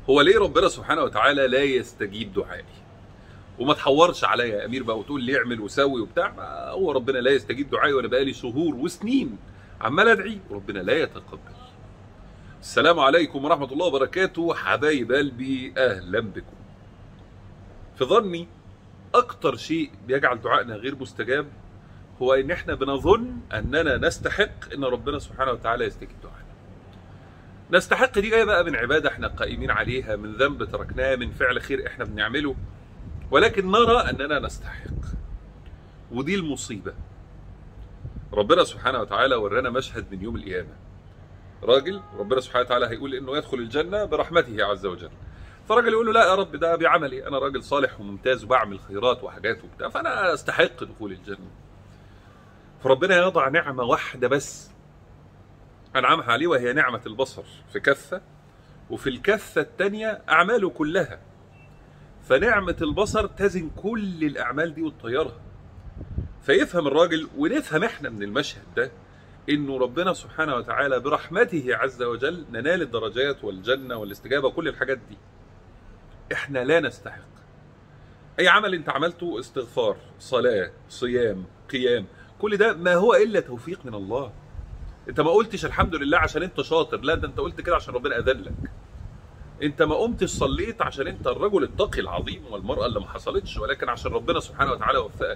هو ليه ربنا سبحانه وتعالى لا يستجيب دعائي وما تحورش عليا يا امير بقى وتقول لي اعمل وسوي وبتاع ما هو ربنا لا يستجيب دعائي وانا بقالي شهور وسنين عمال ادعي وربنا لا يتقبل السلام عليكم ورحمه الله وبركاته حبايب قلبي اهلا بكم في ظني اكتر شيء بيجعل دعائنا غير مستجاب هو ان احنا بنظن اننا نستحق ان ربنا سبحانه وتعالى يستجيب دعائنا نستحق دي جايه بقى من عباده احنا قائمين عليها من ذنب تركناه من فعل خير احنا بنعمله ولكن نرى اننا نستحق ودي المصيبه ربنا سبحانه وتعالى ورانا مشهد من يوم القيامه راجل ربنا سبحانه وتعالى هيقول انه يدخل الجنه برحمته عز وجل فالراجل يقول له لا يا رب ده بعملي انا راجل صالح وممتاز وبعمل خيرات وحاجات وبتاع فانا استحق دخول الجنه فربنا يضع نعمه واحده بس انعمها عليه وهي نعمه البصر في كفه وفي الكفه الثانيه اعماله كلها فنعمه البصر تزن كل الاعمال دي وتطيرها فيفهم الراجل ونفهم احنا من المشهد ده انه ربنا سبحانه وتعالى برحمته عز وجل ننال الدرجات والجنه والاستجابه وكل الحاجات دي احنا لا نستحق اي عمل انت عملته استغفار صلاه صيام قيام كل ده ما هو الا توفيق من الله انت ما قلتش الحمد لله عشان انت شاطر لا ده انت قلت كده عشان ربنا اذلك انت ما قمتش صليت عشان انت الرجل التقي العظيم والمراه اللي ما حصلتش ولكن عشان ربنا سبحانه وتعالى وفقك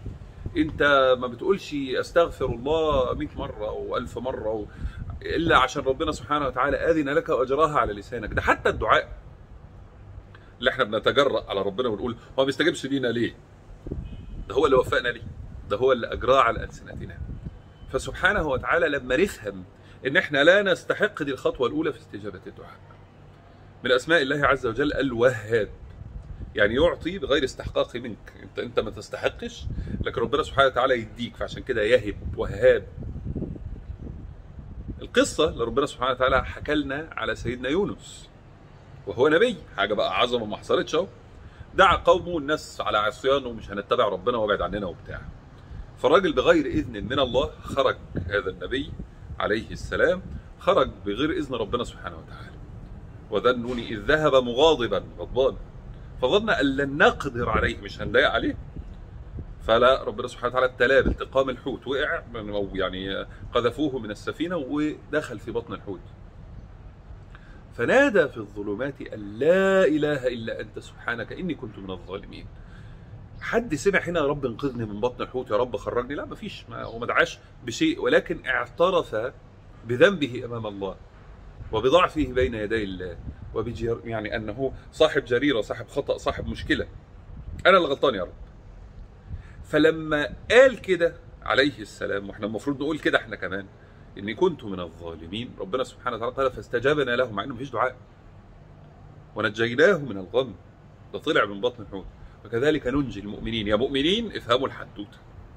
انت ما بتقولش استغفر الله 100 مره او 1000 مره و... الا عشان ربنا سبحانه وتعالى اذن لك واجراها على لسانك ده حتى الدعاء اللي احنا بنتجرأ على ربنا ونقول هو ما بيستجيبش لينا ليه ده هو اللي وفقنا ليه ده هو اللي اجراه على السنتنا فسبحانه وتعالى لما نفهم ان احنا لا نستحق دي الخطوه الاولى في استجابه الدعاء من اسماء الله عز وجل الوهاب يعني يعطي بغير استحقاق منك انت انت ما تستحقش لكن ربنا سبحانه وتعالى يديك فعشان كده يهب وهاب القصه اللي ربنا سبحانه وتعالى حكى لنا على سيدنا يونس وهو نبي حاجه بقى عظمه ما حصلتش اهو دعا قومه الناس على عصيان ومش هنتبع ربنا وابعد عننا وبتاع فالراجل بغير اذن من الله خرج هذا النبي عليه السلام خرج بغير اذن ربنا سبحانه وتعالى وذنوني اذ ذهب مغاضبا غضبان فظن ان لن نقدر عليه مش هنضايق عليه فلا ربنا سبحانه وتعالى ابتلاه بالتقام الحوت وقع او يعني قذفوه من السفينه ودخل في بطن الحوت فنادى في الظلمات ان لا اله الا انت سبحانك اني كنت من الظالمين حد سمع هنا يا رب انقذني من بطن الحوت يا رب خرجني لا مفيش ما هو ما دعاش بشيء ولكن اعترف بذنبه امام الله وبضعفه بين يدي الله وبجر يعني انه صاحب جريره صاحب خطا صاحب مشكله انا اللي غلطان يا رب فلما قال كده عليه السلام واحنا المفروض نقول كده احنا كمان اني كنت من الظالمين ربنا سبحانه وتعالى قال فاستجابنا له مع انه مفيش دعاء ونجيناه من الغم ده طلع من بطن الحوت وكذلك ننجي المؤمنين يا مؤمنين افهموا الحدوته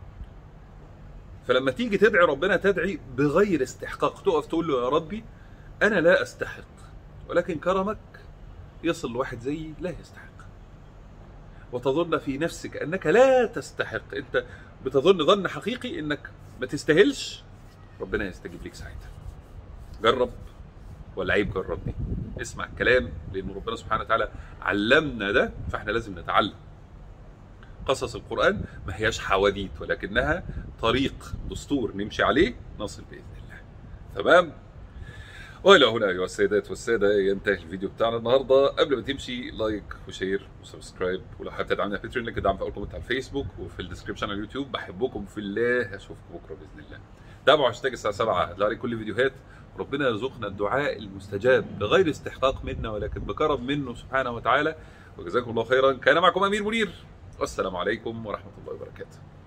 فلما تيجي تدعي ربنا تدعي بغير استحقاق تقف تقول له يا ربي انا لا استحق ولكن كرمك يصل لواحد زيي لا يستحق وتظن في نفسك انك لا تستحق انت بتظن ظن حقيقي انك ما تستاهلش ربنا يستجيب لك ساعتها جرب ولا عيب جرب دي اسمع الكلام لان ربنا سبحانه وتعالى علمنا ده فاحنا لازم نتعلم قصص القران ما هياش حواديت ولكنها طريق دستور نمشي عليه نصل باذن الله تمام والى هنا ايها السيدات والساده ينتهي الفيديو بتاعنا النهارده قبل ما تمشي لايك وشير وسبسكرايب ولو حابب تدعمنا في باتريون لينك دعم في اول كومنت على الفيسبوك وفي الديسكربشن على اليوتيوب بحبكم في الله اشوفكم بكره باذن الله تابعوا هاشتاج الساعه 7 هتلاقوا عليه كل الفيديوهات ربنا يرزقنا الدعاء المستجاب بغير استحقاق منا ولكن بكرم منه سبحانه وتعالى وجزاكم الله خيرا كان معكم امير منير والسلام عليكم ورحمه الله وبركاته